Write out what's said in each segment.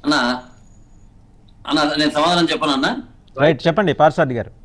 అన్న అన్న నేను సమాధానం చెప్పను అన్న రైట్ చెప్పండి పార్సాది గారు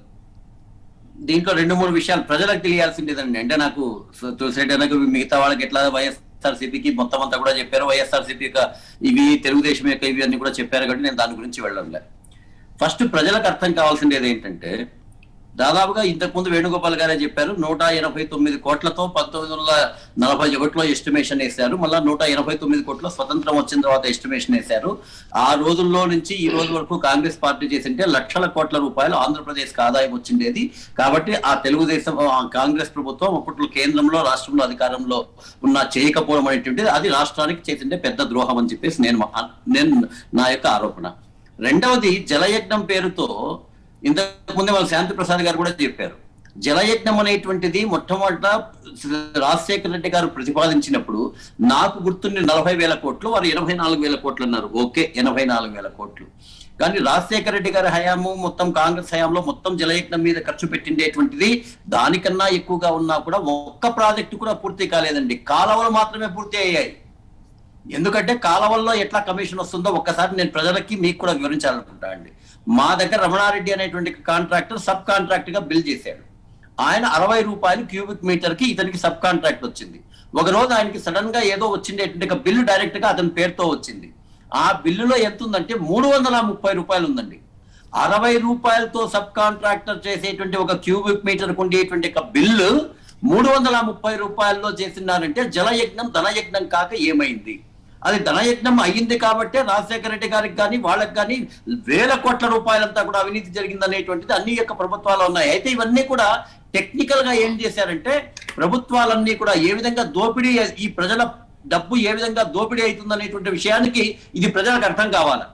దీంట్లో రెండు మూడు విషయాలు ప్రజలకు తెలియాల్సిందేదండి అంటే నాకు తులసిరెడ్డి అన్నకు మిగతా వాళ్ళకి ఎట్లా వైఎస్ఆర్ సిపికి మొత్తం అంతా కూడా చెప్పారు వైఎస్ఆర్ సిపి యొక్క ఇవి తెలుగుదేశం యొక్క ఇవి అన్ని కూడా చెప్పారు కాబట్టి నేను దాని గురించి వెళ్ళడంలే ఫస్ట్ ప్రజలకు అర్థం కావాల్సింది ఏంటంటే దాదాపుగా ఇంతకుముందు వేణుగోపాల్ గారే చెప్పారు నూట ఎనభై తొమ్మిది కోట్లతో పంతొమ్మిది వందల నలభై ఒకటిలో ఎస్టిమేషన్ వేశారు మళ్ళా నూట ఎనభై తొమ్మిది కోట్ల స్వతంత్రం వచ్చిన తర్వాత ఎస్టిమేషన్ వేశారు ఆ రోజుల్లో నుంచి ఈ రోజు వరకు కాంగ్రెస్ పార్టీ చేసింటే లక్షల కోట్ల రూపాయలు ఆంధ్రప్రదేశ్ కి ఆదాయం వచ్చిండేది కాబట్టి ఆ తెలుగుదేశం ఆ కాంగ్రెస్ ప్రభుత్వం అప్పట్లో కేంద్రంలో రాష్ట్రంలో అధికారంలో ఉన్న చేయకపోవడం అనేటువంటిది అది రాష్ట్రానికి చేసిండే పెద్ద ద్రోహం అని చెప్పేసి నేను మా- నేను నా యొక్క ఆరోపణ రెండవది జలయజ్ఞం పేరుతో ఇంతకు ముందే వాళ్ళ శాంతి ప్రసాద్ గారు కూడా చెప్పారు జలయజ్ఞం అనేటువంటిది మొట్టమొదట రాజశేఖర రెడ్డి గారు ప్రతిపాదించినప్పుడు నాకు గుర్తుండి నలభై వేల కోట్లు వారు ఎనభై నాలుగు వేల కోట్లు అన్నారు ఓకే ఎనభై నాలుగు వేల కోట్లు కానీ రాజశేఖర రెడ్డి గారి హయాము మొత్తం కాంగ్రెస్ హయాంలో మొత్తం జలయజ్ఞం మీద ఖర్చు పెట్టిండేటువంటిది దానికన్నా ఎక్కువగా ఉన్నా కూడా ఒక్క ప్రాజెక్టు కూడా పూర్తి కాలేదండి కాలువలు మాత్రమే పూర్తి అయ్యాయి ఎందుకంటే కాలవల్లో ఎట్లా కమిషన్ వస్తుందో ఒక్కసారి నేను ప్రజలకి మీకు కూడా వివరించాలనుకుంటా అండి మా దగ్గర రమణారెడ్డి అనేటువంటి కాంట్రాక్టర్ సబ్ కాంట్రాక్ట్ గా బిల్ చేశాడు ఆయన అరవై రూపాయలు క్యూబిక్ మీటర్ కి ఇతనికి సబ్ కాంట్రాక్ట్ వచ్చింది ఒక రోజు ఆయనకి సడన్ గా ఏదో వచ్చిండేటువంటి ఒక బిల్లు డైరెక్ట్ గా అతని పేరుతో వచ్చింది ఆ బిల్లులో ఎంత ఉందంటే మూడు వందల ముప్పై రూపాయలు ఉందండి అరవై రూపాయలతో సబ్ కాంట్రాక్టర్ చేసేటువంటి ఒక క్యూబిక్ మీటర్ ఉండేటువంటి ఒక బిల్లు మూడు వందల ముప్పై రూపాయల్లో చేసినారంటే జలయజ్ఞం ధనయజ్ఞం కాక ఏమైంది అది ధనయజ్ఞం అయ్యింది కాబట్టే రాజశేఖర రెడ్డి గారికి కానీ వాళ్ళకి కానీ వేల కోట్ల రూపాయలంతా కూడా అవినీతి జరిగింది అనేటువంటిది అన్ని యొక్క ప్రభుత్వాలు ఉన్నాయి అయితే ఇవన్నీ కూడా టెక్నికల్ గా ఏం చేశారంటే ప్రభుత్వాలన్నీ కూడా ఏ విధంగా దోపిడీ ఈ ప్రజల డబ్బు ఏ విధంగా దోపిడీ అవుతుంది అనేటువంటి విషయానికి ఇది ప్రజలకు అర్థం కావాలి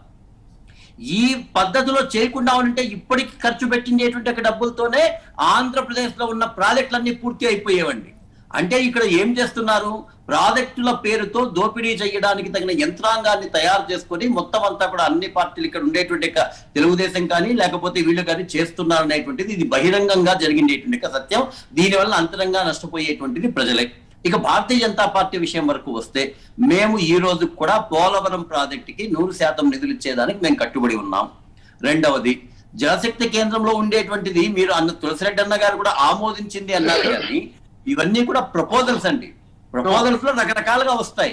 ఈ పద్ధతిలో చేయకుండా ఉంటే ఇప్పటికి ఖర్చు పెట్టిండేటువంటి ఒక డబ్బులతోనే ఆంధ్రప్రదేశ్ లో ఉన్న ప్రాజెక్టులన్నీ పూర్తి అయిపోయేవండి అంటే ఇక్కడ ఏం చేస్తున్నారు ప్రాజెక్టుల పేరుతో దోపిడీ చేయడానికి తగిన యంత్రాంగాన్ని తయారు చేసుకొని మొత్తం అంతా కూడా అన్ని పార్టీలు ఇక్కడ ఉండేటువంటి ఒక తెలుగుదేశం కానీ లేకపోతే వీళ్ళు కానీ చేస్తున్నారు అనేటువంటిది ఇది బహిరంగంగా జరిగినటువంటి ఒక సత్యం దీనివల్ల అంతరంగా నష్టపోయేటువంటిది ప్రజలే ఇక భారతీయ జనతా పార్టీ విషయం వరకు వస్తే మేము ఈ రోజు కూడా పోలవరం ప్రాజెక్టుకి నూరు శాతం నిధులు ఇచ్చేదానికి మేము కట్టుబడి ఉన్నాం రెండవది జలశక్తి కేంద్రంలో ఉండేటువంటిది మీరు అన్న తులసిరెడ్డి అన్న గారు కూడా ఆమోదించింది అన్నారు కానీ ఇవన్నీ కూడా ప్రపోజల్స్ అండి ప్రపోజల్స్ లో రకరకాలుగా వస్తాయి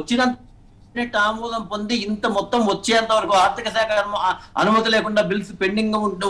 వచ్చినంత ఆమోదం పొంది ఇంత మొత్తం వచ్చేంత వరకు ఆర్థిక శాఖ అను- అనుమతి లేకుండా బిల్స్ పెండింగ్ ఉంటూ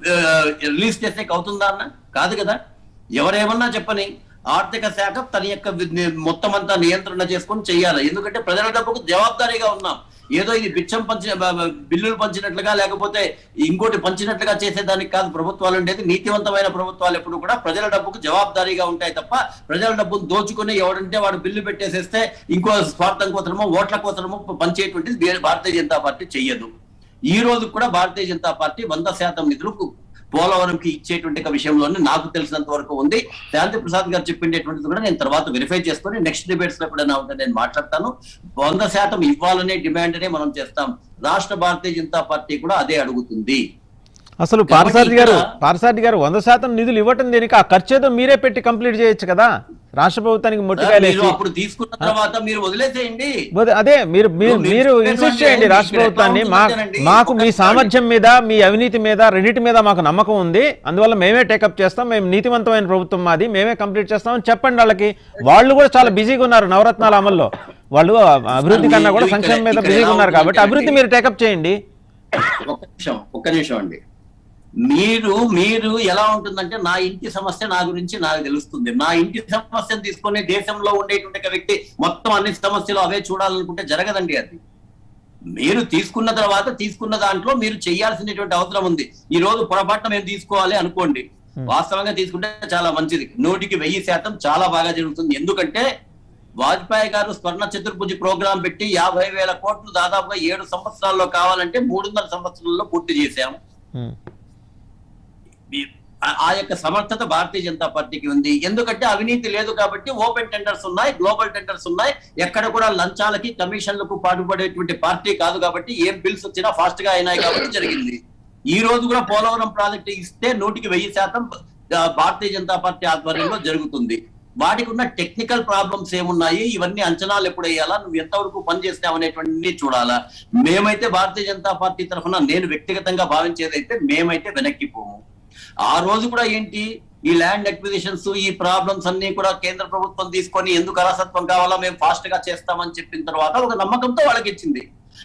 రిలీజ్ చేసే అవుతుందా అన్న కాదు కదా ఎవరేమన్నా చెప్పని ఆర్థిక శాఖ తన యొక్క వి- మొత్తం అంతా నియంత్రణ చేసుకొని చెయ్యాలి ఎందుకంటే ప్రజల డబ్బుకు జవాబారీగా ఉన్నాం ఏదో ఇది బిచ్చం పంచిన బ- బ- బిల్లులు పంచినట్లుగా లేకపోతే ఇంకోటి పంచినట్లుగా చేసేదానికి కాదు ప్రభుత్వాలు ఉండేది నీతివంతమైన ప్రభుత్వాలు ఎప్పుడు కూడా ప్రజల డబ్బుకు జవాబారీగా ఉంటాయి తప్ప ప్రజల డబ్బును దోచుకుని ఎవడంటే వాడు బిల్లు పెట్టేసేస్తే ఇంకో స్వార్థం కోసమో ఓట్ల కోసమో పంచేటువంటిది బీ- భారతీయ జనతా పార్టీ చెయ్యదు ఈ రోజు కూడా భారతీయ జనతా పార్టీ వంద శాతం నిధులు పోలవరంకి ఇచ్చేటువంటి ఒక విషయంలోనే నాకు తెలిసినంత వరకు ఉంది శాంతి ప్రసాద్ గారు చెప్పిండేటువంటిది కూడా నేను తర్వాత వెరిఫై చేసుకొని నెక్స్ట్ డిబేట్స్ లో ఎప్పుడైనా ఉంటే నేను మాట్లాడతాను వంద శాతం ఇవ్వాలనే డిమాండ్ నే మనం చేస్తాం రాష్ట్ర భారతీయ జనతా పార్టీ కూడా అదే అడుగుతుంది అసలు కాబట్టి పారసారథి గారు ఇక్కడ- పారసారథి గారు వంద శాతం నిధులు ఇవ్వటం దేనికి ఆ ఖర్చు ఏదో మీరే పెట్టి కంప్లీట్ చేయొచ్చు కదా రాష్ట్ర ప్రభుత్వానికి మీరు మొట్టికాయలేసి అప్పుడు తీసుకున్న తర్వాత మీరు వదిలేసేయండి బోధ- అదే మీరు మీరు మీరు మీరు చెప్పేటువంటి ఇన్సిస్ట్ చేయండి ఇక్కడ రాష్ట్ర ఎట్లా ప్రభుత్వాన్ని మా ఉంటుందంటేనండి, మాకు మీ ఒక సామర్థ్యం మీద మీ అవినీతి మీద రెండింటి మీద మాకు నమ్మకం ఉంది అందువల్ల మేమే టేకప్ చేస్తాం మేము నీతివంతమైన ప్రభుత్వం మాది మేమే కంప్లీట్ చేస్తామని చెప్పండి వాళ్ళకి వాళ్ళు కూడా చాలా బిజీగా ఉన్నారు నవరత్నాల అమల్లో వాళ్ళు అభివృద్ధి కన్నా కూడా ఇక్కడ- సంక్షేమం మీద ఇక్కడ బిజీగా ఎలా ఉన్నారు కాబట్టి ఉంటుందంటే అభివృద్ధి మీరు టేకప్ చేయండి ఒక్క నిమిషం ఒక్క నిమిషం అండి మీరు మీరు ఎలా ఉంటుందంటే నా ఇంటి సమస్య నా గురించి నాకు తెలుస్తుంది నా ఇంటి సమస్యను తీసుకొని దేశంలో ఉండేటువంటి ఒక వ్యక్తి మొత్తం అన్ని సమస్యలు అవే చూడాలనుకుంటే జరగదండి అది మీరు తీసుకున్న తర్వాత తీసుకున్న దాంట్లో మీరు చేయాల్సినటువంటి అవసరం ఉంది ఈ రోజు పొరపాటున మేము తీసుకోవాలి అనుకోండి వాస్తవంగా తీసుకుంటే చాలా మంచిది నూటికి వెయ్యి శాతం చాలా బాగా జరుగుతుంది ఎందుకంటే వాజ్పేయి గారు స్వర్ణ చతుర్భుజి ప్రోగ్రాం పెట్టి యాభై వేల కోట్లు దాదాపుగా ఏడు సంవత్సరాల్లో కావాలంటే మూడున్నర సంవత్సరాల్లో పూర్తి చేశాం ఉమ్. ఈ- ఆ- ఆ యొక్క సమర్థత భారతీయ జనతా పార్టీకి ఉంది ఎందుకంటే అవినీతి లేదు కాబట్టి ఓపెన్ టెండర్స్ ఉన్నాయి గ్లోబల్ టెండర్స్ ఉన్నాయి ఎక్కడ కూడా లంచాలకి కమిషన్లకు పాటుపడేటువంటి పార్టీ కాదు కాబట్టి ఏం బిల్స్ వచ్చినా ఫాస్ట్ గా అయినాయి కాబట్టి జరిగింది ఈ రోజు కూడా పోలవరం ప్రాజెక్టు ఇస్తే నూటికి వెయ్యి శాతం ఆ, భారతీయ జనతా పార్టీ ఆధ్వర్యంలో జరుగుతుంది వాటికి ఉన్న టెక్నికల్ ప్రాబ్లమ్స్ ఏమున్నాయి ఇవన్నీ అంచనాలు ఎప్పుడు వేయాలా నువ్వు ఎంతవరకు పని చేస్తావు అనేటువంటి చూడాలా మేమైతే భారతీయ జనతా పార్టీ తరఫున నేను వ్యక్తిగతంగా భావించేదైతే మేమైతే వెనక్కి పోము ఆ రోజు కూడా ఏంటి ఈ ల్యాండ్ అక్విజిషన్స్ ఈ ప్రాబ్లమ్స్ అన్ని కూడా కేంద్ర ప్రభుత్వం తీసుకొని ఎందుకు అలసత్వం కావాలా మేము ఫాస్ట్ గా చేస్తామని చెప్పిన తర్వాత ఒక నమ్మకంతో వాళ్ళకి ఇచ్చింది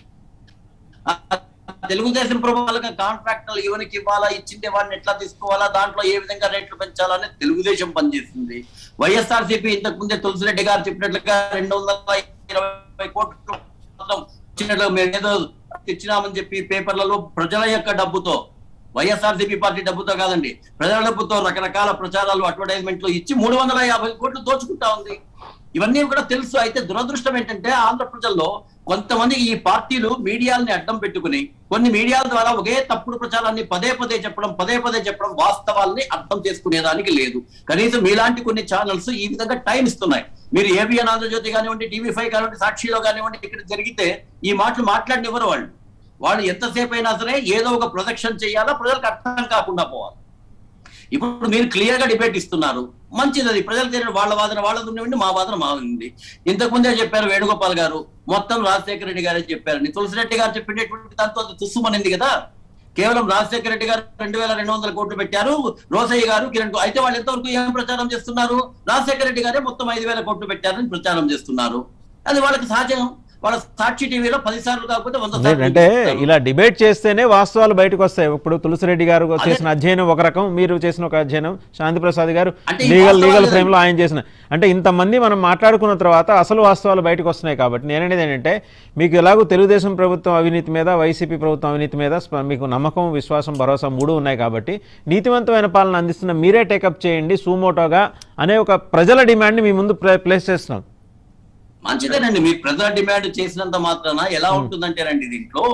ఆ తెలుగుదేశం ప్రభుత్వాలకు కాంట్రాక్టర్లు ఎవరికి ఇవ్వాలా ఇచ్చిందే వాడిని ఎట్లా తీసుకోవాలా దాంట్లో ఏ విధంగా రేట్లు పెంచాలని తెలుగుదేశం పనిచేస్తుంది వైఎస్ఆర్సీపీ ఇంతకు ముందే తులసిరెడ్డి గారు చెప్పినట్లుగా రెండు వందల ఇరవై కోట్లు మాత్రం ఇచ్చినట్లు మేము ఏదో తెచ్చినామని చెప్పి పేపర్లలో ప్రజల యొక్క డబ్బుతో వైఎస్ఆర్సీపీ పార్టీ డబ్బుతో కాదండి ప్రజల డబ్బుతో రకరకాల ప్రచారాలు అడ్వర్టైజ్మెంట్లు ఇచ్చి మూడు వందల యాభై కోట్లు దోచుకుంటా ఉంది ఇవన్నీ కూడా తెలుసు అయితే దురదృష్టం ఏంటంటే ఆంధ్ర ప్రజల్లో కొంతమంది ఈ పార్టీలు మీడియాల్ని అడ్డం పెట్టుకుని కొన్ని మీడియాల ద్వారా ఒకే తప్పుడు ప్రచారాన్ని పదే పదే చెప్పడం పదే పదే చెప్పడం వాస్తవాల్ని అర్థం చేసుకునేదానికి లేదు కనీసం మీలాంటి కొన్ని ఛానల్స్ ఈ విధంగా టైం ఇస్తున్నాయి మీరు ఏబిఎన్ ఆంధ్రజ్యోతి కానివ్వండి టీవీ ఫైవ్ కానివ్వండి సాక్షిలో కానివ్వండి ఇక్కడ జరిగితే ఈ మాటలు మాట్లాడినివ్వరు వాళ్ళు వాళ్ళు ఎంతసేపు అయినా సరే ఏదో ఒక ప్రొజెక్షన్ చేయాలా ప్రజలకు అర్థం కాకుండా పోవాలి ఇప్పుడు మీరు క్లియర్ గా డిబేట్ ఇస్తున్నారు మంచిది అది ప్రజలకు తెలియదు వాళ్ళ వాదన వాళ్ళది ఉండి మా వాదన మా ఉంది ఇంతకు ముందే చెప్పారు వేణుగోపాల్ గారు మొత్తం రాజశేఖర రెడ్డి గారే చెప్పారని తులసిరెడ్డి గారు చెప్పినటువంటి దాంతో అది తుస్సుమనింది కదా కేవలం రాజశేఖర రెడ్డి గారు రెండు వేల రెండు వందల కోట్లు పెట్టారు రోసయ్య గారు కిరణ్ కు- అయితే వాళ్ళు ఎంతవరకు ఏం ప్రచారం చేస్తున్నారు రాజశేఖర రెడ్డి గారే మొత్తం ఐదు వేల కోట్లు పెట్టారని ప్రచారం చేస్తున్నారు అది వాళ్ళకి సహజం వాళ్ళ సాక్షి టీవీలో పది సార్లు కాకపోతే వంద సార్లు అంటే చూపిస్తారు. ఇలా డిబేట్ చేస్తేనే వాస్తవాలు బయటకు వస్తాయి ఇప్పుడు తులసిరెడ్డి గారు చేసిన అధ్యయనం ఒక రకం మీరు చేసిన ఒక అధ్యయనం శాంతి ప్రసాద్ గారు అంటే ఈ లీగల్ వాస్తవాలు లీగల్ లేదండి. ఫ్రేమ్ లో ఆయన చేసిన అంటే ఇంతమంది మనం మాట్లాడుకున్న తర్వాత అసలు వాస్తవాలు బయటకు వస్తున్నాయి కాబట్టి నేననేది ఏంటంటే మీకు ఎలాగో తెలుగుదేశం ప్రభుత్వం అవినీతి మీద వైసీపీ ప్రభుత్వం అవినీతి మీద స్ప- మీకు నమ్మకం విశ్వాసం భరోసా మూడు ఉన్నాయి కాబట్టి నీతివంతమైన పాలన అందిస్తున్న మీరే టేకప్ చేయండి సూమోటోగా అనే ఒక ప్రజల డిమాండ్ని మీ ముందు ప్లే- ప్లేస్ చేస్తున్నాం మంచిదేనండి మీరు ప్రజల డిమాండ్ చేసినంత మాత్రాన ఎలా ఉంటుందంటేనండి దీంట్లో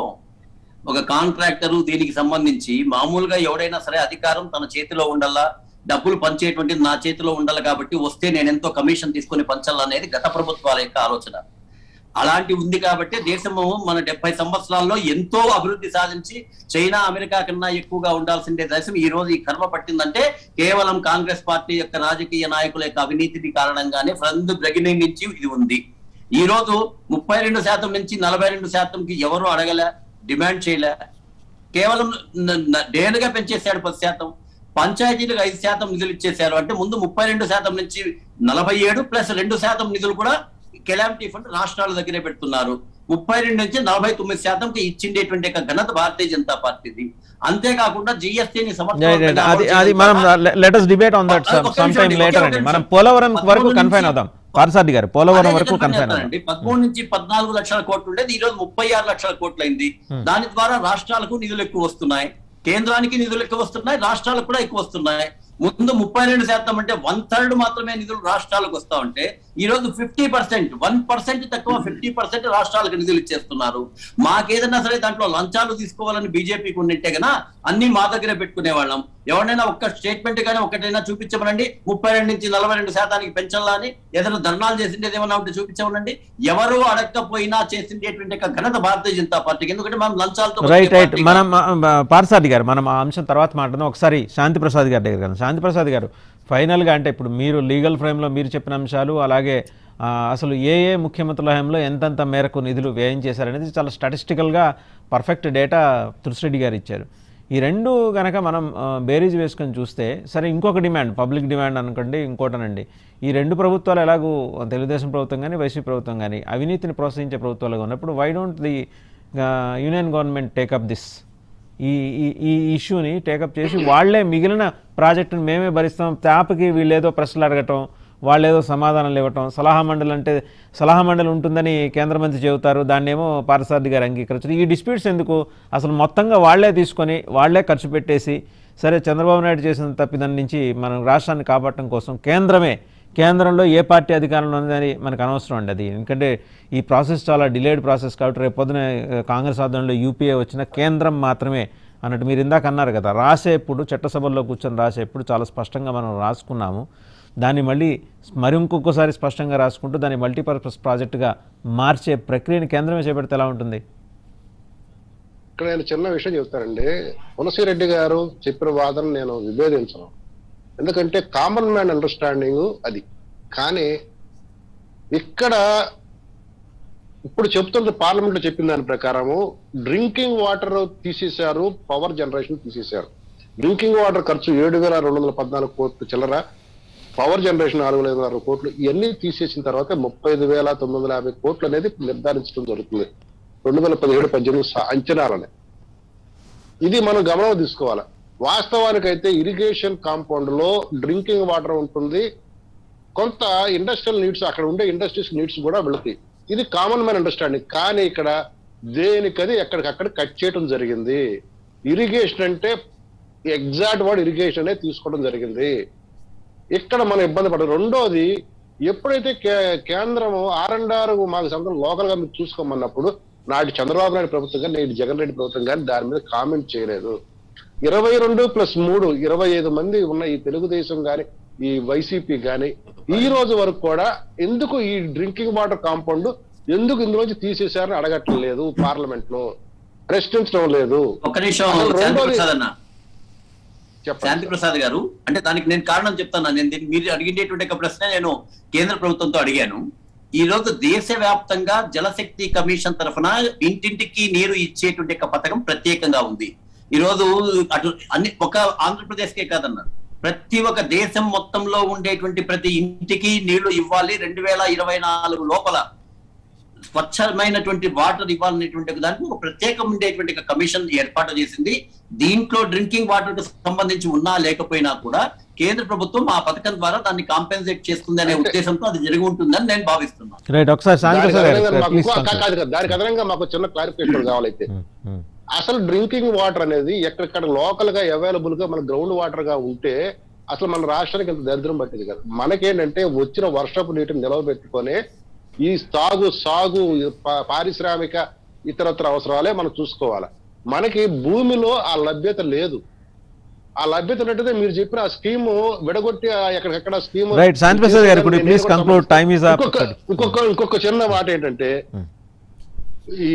ఒక కాంట్రాక్టర్ దీనికి సంబంధించి మామూలుగా ఎవడైనా సరే అధికారం తన చేతిలో ఉండాలా డబ్బులు పంచేటువంటిది నా చేతిలో ఉండాలి కాబట్టి వస్తే నేను ఎంతో కమిషన్ తీసుకొని పంచాలనేది గత ప్రభుత్వాల యొక్క ఆలోచన అలాంటి ఉంది కాబట్టి దేశము మన డెబ్బై సంవత్సరాల్లో ఎంతో అభివృద్ధి సాధించి చైనా అమెరికా కన్నా ఎక్కువగా ఉండాల్సిందే దేశం ఈ రోజు ఈ కర్మ పట్టిందంటే కేవలం కాంగ్రెస్ పార్టీ యొక్క రాజకీయ నాయకుల యొక్క అవినీతి కారణంగానే ఫ్రమ్ ది బిగినింగ్ నుంచి ఇది ఉంది ఈ రోజు ముప్పై రెండు శాతం నుంచి నలభై రెండు శాతంకి ఎవరు అడగలే డిమాండ్ చేయలే కేవలం న- న- డేలుగా పెంచేశాడు పది శాతం పంచాయతీలకు ఐదు శాతం నిధులు ఇచ్చేశారు అంటే ముందు ముప్పై రెండు శాతం నుంచి నలభై ఏడు ప్లస్ రెండు శాతం నిధులు కూడా కెలామిటీ ఫండ్ రాష్ట్రాల దగ్గరే పెడుతున్నారు ముప్పై రెండు నుంచి నలభై తొమ్మిది శాతంకి ఇచ్చిండేటువంటి యొక్క ఘనత భారతీయ జనతా పార్టీది అంతేకాకుండా జిఎస్టీని అది అది మనం లెటర్స్ డిబేట్ ఆన్ దట్ ఒక్క సమ్ నిమిషం టైం అండి, లేటర్ ఒకే అండి ఒక మనం నిమిషం. పోలవరం వరకు పదకొండు కన్ఫైన్ నుంచి- అవుదాం పార్సాది గారు పోలవరం వరకు కన్ఫైన్ అవుదాం అండి పదమూడు నుంచి పద్నాలుగు లక్షల కోట్లు ఉండేది ఈ రోజు ముప్పై ఆరు లక్షల కోట్లు అయింది Hmm. దాని ద్వారా రాష్ట్రాలకు నిధులు ఎక్కువ వస్తున్నాయి కేంద్రానికి నిధులు ఎక్కువ వస్తున్నాయి రాష్ట్రాలకు కూడా ఎక్కువ వస్తున్నాయి ముందు ముప్పై రెండు శాతం అంటే వన్ థర్డ్ మాత్రమే నిధులు రాష్ట్రాలకు వస్తా ఉంటే ఈ రోజు ఫిఫ్టీ పర్సెంట్ వన్ పర్సెంట్ తక్కువ ఫిఫ్టీ పర్సెంట్ రాష్ట్రాలకు నిధులు ఇచ్చేస్తున్నారు మాకేదన్నా సరే దాంట్లో లంచాలు తీసుకోవాలని బీజేపీకి ఉన్నట్టే గనా అన్ని మా దగ్గరే పెట్టుకునే వాళ్ళం ఎవరైనా ఒక్క స్టేట్మెంట్ కానీ ఒకటైనా చూపించమనండి ముప్పై రెండు నుంచి నలభై రెండు శాతానికి పెంచాలా అని ఏదైనా ధర్నాలు చేసిండేది ఏమన్నా ఉంటే చూపించమనండి ఎవరు అడగకపోయినా చేసిండేటువంటి యొక్క ఘనత భారతీయ జనతా పార్టీకి ఎందుకంటే మనం లంచాలతో రైట్ బతికే రైట్ పార్టీ మనం పార్సాది గారు మనం ఆ అంశం తర్వాత మాట్లాడదాం ఒకసారి శాంతి ప్రసాద్ గారి దగ్గర శాంతి ప్రసాద్ గారు ఫైనల్గా అంటే ఇప్పుడు మీరు లీగల్ ఫ్రేమ్లో మీరు చెప్పిన అంశాలు అలాగే ఆ, అసలు ఏ ఏ ముఖ్యమంత్రుల హయాంలో ఎంతెంత మేరకు నిధులు వ్యయం చేశారనేది చాలా స్టాటిస్టికల్గా పర్ఫెక్ట్ డేటా తులసిరెడ్డి గారు ఇచ్చారు ఈ రెండు గనక మనం ఆ, బేరీజ్ వేసుకొని చూస్తే సరే ఇంకొక డిమాండ్ పబ్లిక్ డిమాండ్ అనుకోండి ఇంకోటనండి ఈ రెండు ప్రభుత్వాలు ఎలాగూ తెలుగుదేశం ప్రభుత్వం కానీ వైసీపీ ప్రభుత్వం కానీ అవినీతిని ప్రోత్సహించే ప్రభుత్వాలుగా ఉన్నప్పుడు why don't the union government take up this ఈ ఈ ఈ ఇష్యూని టేకప్ చేసి వాళ్ళే మిగిలిన ప్రాజెక్టును మేమే భరిస్తాం ట్యాప్కి వీళ్ళేదో ప్రశ్నలు అడగటం వాళ్ళేదో సమాధానాలు ఇవ్వటం సలహా మండలి అంటే సలహా మండలి ఉంటుందని కేంద్ర మంత్రి చెబుతారు దాన్నేమో పారసారథి గారు అంగీకరించారు ఈ డిస్ప్యూట్స్ ఎందుకు అసలు మొత్తంగా వాళ్ళే తీసుకొని వాళ్ళే ఖర్చు పెట్టేసి సరే చంద్రబాబు నాయుడు చేసిన తప్పిదాని నుంచి మనం రాష్ట్రాన్ని కాపాడటం కోసం కేంద్రమే కేంద్రంలో ఏ పార్టీ అధికారంలో ఉందని మనకు అనవసరం అండి అది ఎందుకంటే ఈ ప్రాసెస్ చాలా డిలేడ్ ప్రాసెస్ కాబట్టి రేపు పొద్దున ఆ, కాంగ్రెస్ ఆధ్వర్యంలో యూపీఏ వచ్చిన కేంద్రం మాత్రమే అన్నట్టు మీరు ఇందాక అన్నారు కదా రాసేప్పుడు చట్టసభల్లో కూర్చొని రాసేప్పుడు చాలా స్పష్టంగా మనం రాసుకున్నాము దాన్ని మళ్ళీ మరి ఇంకొకసారి స్పష్టంగా రాసుకుంటూ దాన్ని మల్టీపర్పస్ ప్రాజెక్టుగా మార్చే ప్రక్రియని కేంద్రమే చేపడితే ఎలా ఉంటుంది ఇక్కడ నేను చిన్న విషయం చెప్తానండి రెడ్డి గారు చెప్పిన వాదన నేను విభేదించను ఎందుకంటే కామన్ మ్యాన్ అండర్స్టాండింగ్ అది కానీ ఇక్కడ ఇప్పుడు చెప్తున్న పార్లమెంట్ లో చెప్పిన దాని ప్రకారము డ్రింకింగ్ వాటర్ తీసేశారు పవర్ జనరేషన్ తీసేశారు డ్రింకింగ్ వాటర్ ఖర్చు ఏడు వేల రెండు వందల పద్నాలుగు కోట్లు చిల్లర పవర్ జనరేషన్ నాలుగు వేల ఆరు కోట్లు ఇవన్నీ తీసేసిన తర్వాత ముప్పై ఐదు వేల తొమ్మిది వందల యాభై కోట్లు అనేది నిర్ధారించడం జరుగుతుంది రెండు వేల పదిహేడు పద్దెనిమిది స- అంచనాలని ఇది మనం గమనం తీసుకోవాలి వాస్తవానికైతే ఇరిగేషన్ కాంపౌండ్ లో డ్రింకింగ్ వాటర్ ఉంటుంది కొంత ఇండస్ట్రియల్ నీడ్స్ అక్కడ ఉండే ఇండస్ట్రీస్ నీడ్స్ కూడా వెళుతాయి ఇది కామన్ మ్యాన్ అండర్స్టాండింగ్ కానీ ఇక్కడ దేనికది ఎక్కడికక్కడ కట్ చేయడం జరిగింది ఇరిగేషన్ అంటే ఎగ్జాక్ట్ వర్డ్ ఇరిగేషన్ అనే తీసుకోవడం జరిగింది ఇక్కడ మనం ఇబ్బంది పడదు రెండోది ఎప్పుడైతే కే- కేంద్రం ఆర్ అండ్ ఆర్ మాకు సొంతం లోకల్ గా మీరు చూసుకోమన్నప్పుడు నాటి చంద్రబాబు నాయుడు ప్రభుత్వం కానీ నేటి జగన్ రెడ్డి ప్రభుత్వం కానీ దాని మీద కామెంట్ చేయలేదు ఇరవై రెండు ప్లస్ మూడు ఇరవై ఐదు మంది ఉన్న ఈ తెలుగుదేశం గాని ఈ వైసీపీ గాని ఈ రోజు వరకు కూడా ఎందుకు ఈ డ్రింకింగ్ వాటర్ కాంపౌండ్ ఎందుకు ఇందులోంచి తీసేశారని అడగట్లేదు పార్లమెంట్ లో ప్రశ్నించడం లేదు ఒక్క నిమిషం అసలు శాంతి రెండోది- ప్రసాద్ అన్న చెప్పండి శాంతి ప్రసాద్ గారు అంటే దానికి నేను కారణం చెప్తాను నేను దీన్ని మీరు అడిగినటువంటి ఒక ప్రశ్న నేను కేంద్ర ప్రభుత్వంతో అడిగాను ఈ రోజు దేశవ్యాప్తంగా జలశక్తి కమిషన్ తరఫున ఇంటింటికి నీరు ఇచ్చేటువంటి ఒక పథకం ప్రత్యేకంగా ఉంది ఈ రోజు అటు అన్ని ఒక ఆంధ్రప్రదేశ్కే కాదన్నారు ప్రతి ఒక్క దేశం మొత్తంలో ఉండేటువంటి ప్రతి ఇంటికి నీళ్లు ఇవ్వాలి రెండు వేల ఇరవై నాలుగు లోపల స్వచ్ఛమైనటువంటి వాటర్ ఇవ్వాలనేటువంటి ఒక దానికి ఒక ప్రత్యేకం ఉండేటువంటి ఒక కమిషన్ ఏర్పాటు చేసింది దీంట్లో డ్రింకింగ్ వాటర్ కు సంబంధించి ఉన్నా లేకపోయినా కూడా కేంద్ర ప్రభుత్వం ఆ పథకం ద్వారా దాన్ని కాంపెన్సేట్ చేస్తుంది అనే అంటే- ఉద్దేశంతో అది జరిగి ఉంటుందని నేను భావిస్తున్నాను రైట్ ఒకసారి శాంతి దానికి ప్రసాద్ అదనంగా గారు మాకు ప్లీజ్ ఇంకో- కాదు కాదు, దానికి అదనంగా మాకు చిన్న క్లారిఫికేషన్ కావాలైతే ఉమ్, ఉమ్. అసలు డ్రింకింగ్ వాటర్ అనేది ఎక్కడెక్కడ లోకల్ గా అవైలబుల్ గా మన గ్రౌండ్ వాటర్ గా ఉంటే అసలు మన రాష్ట్రానికి ఇంత దరిద్రం పట్టింది కదా మనకేంటంటే వచ్చిన వర్షపు నీటిని నిలవబెట్టుకొని ఈ సాగు సాగు ఈ పా- పారిశ్రామిక ఇతరత్ర అవసరాలే మనం చూసుకోవాలి మనకి భూమిలో ఆ లభ్యత లేదు ఆ లభ్యత ఉన్నట్టుగా మీరు చెప్పిన ఆ స్కీమ్ విడగొట్టి ఆ ఎక్కడికక్కడ స్కీమ్ Right, శాంతి ప్రసాద్ గారు, could you please conclude? Time is up. ఇంకొక ఇంకొక ఇంకొక చిన్న మాట ఏంటంటే Hmm. ఈ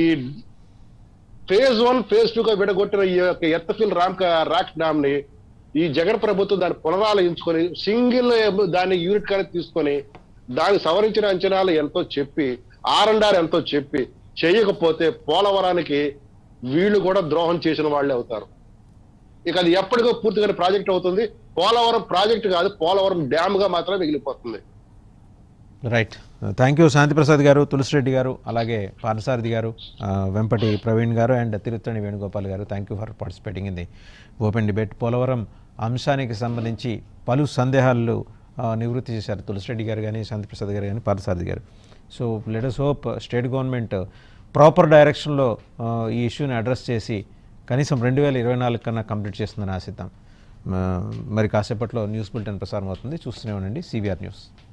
ఫేజ్ వన్ ఫేజ్ టూ గా విడగొట్టిన ఈ యొక్క ఎత్తఫిల్ రామ్ రాక్ డామ్ ని ఈ జగన్ ప్రభుత్వం దాన్ని పునరాలోచించుకొని సింగిల్ దాన్ని యూనిట్ కానీ తీసుకొని దానికి సవరించిన అంచనాలు ఎంతో చెప్పి ఆర్ అండ్ ఆర్ ఎంతో చెప్పి చేయకపోతే పోలవరానికి వీళ్ళు కూడా ద్రోహం చేసిన వాళ్ళే అవుతారు ఇక అది ఎప్పటికో పూర్తిగా ప్రాజెక్ట్ అవుతుంది పోలవరం ప్రాజెక్ట్ కాదు పోలవరం డ్యామ్ గా మాత్రమే మిగిలిపోతుంది రైట్ థ్యాంక్ యూ శాంతిప్రసాద్ గారు తులసిరెడ్డి గారు అలాగే పార్థసారథి గారు ఆ, వెంపటి ప్రవీణ్ గారు అండ్ తిరుత్తణి వేణుగోపాల్ గారు thank you for participating in the open debate Polavaram అంశానికి సంబంధించి పలు సందేహాలు ఆ, నివృత్తి చేశారు తులసిరెడ్డి గారు కానీ శాంతిప్రసాద్ గారు కానీ పార్థసారథి గారు so let us hope state government proper డైరెక్షన్లో ఆ, ఈ ఇష్యూని అడ్రస్ చేసి కనీసం రెండు వేల ఇరవై నాలుగు కన్నా కంప్లీట్ చేస్తుందని ఆశిద్దాం ఆ, మరి కాసేపట్లో న్యూస్ బులెటిన్ ప్రసారం అవుతుంది చూస్తూనే ఉండండి సివిఆర్ న్యూస్